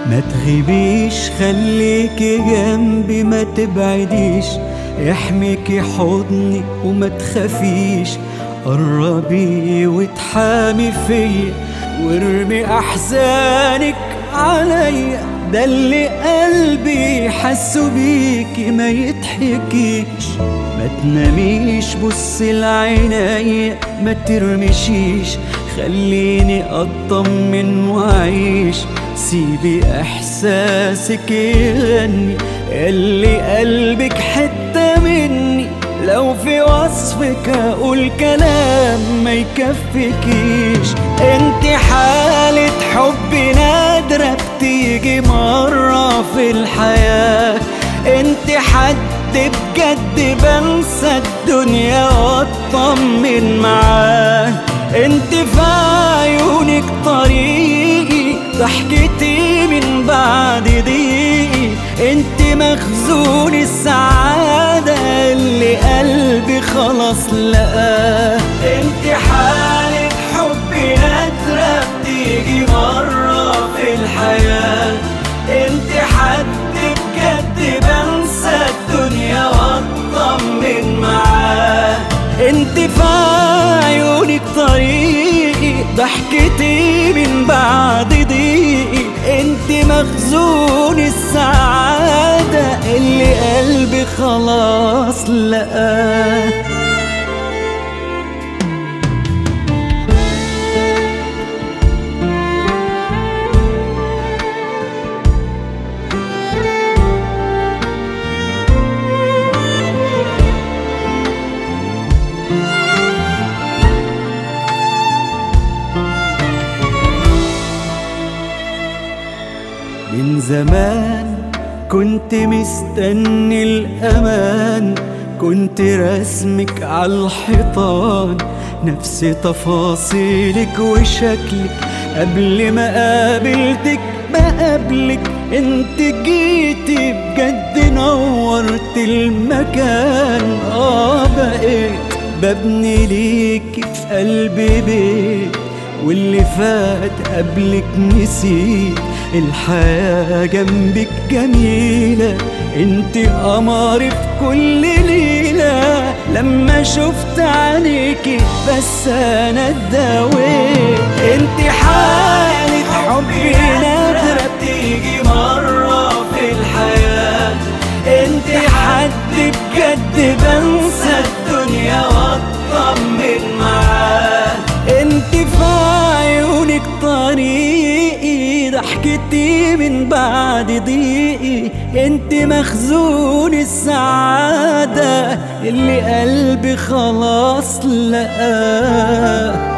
ما تغيبيش خليكي جنبي ما تبعديش يحميكي حضني وما تخافيش قربي وتحامي فيا وارمي احزانك عليا ده اللي قلبي حسه بيكي ما يضحكيش ما تناميش بصي لعينيا ما ترمشيش خليني اطمن واعيش سيبي احساسك يغني اللي قلبك حته مني لو في وصفك اقول كلام ما يكفيكيش انت حالة حب نادرة بتيجي مرة في الحياة انت حد بجد بنسى الدنيا واطمن معاه انت في عيونك طريقي ضحكتي من بعد ضيقي انت مخزون السعادة اللي قلبي خلاص لقاه انت حالة حب نادرة بتيجي مرة في الحياة انت حد بجد بنسى الدنيا واطمن معاه انت في عيونك طريقي ضحكتي من بعد ضيقي انت مخزون السعادة اللي قلبي خلاص لقاه من زمان كنت مستني الأمان كنت رسمك على الحيطان نفس تفاصيلك وشكلك قبل ما قابلتك ما قبلك انت جيتي بجد نورت المكان اه بقيت ببني ليكي في قلبي بيت واللي فات قبلك نسيت الحياة جنبك جميلة انت قمري في كل ليلة لما شفت عليكي بس انا اتداويت انت حالة حبي نادرة بتيجي مرة في الحياة انت حد بجد بنسى الدنيا واطمن معاه انت في عيونك طريقي ضحكتي من بعد ضيقي انت مخزون السعادة اللي قلبي خلاص لقاه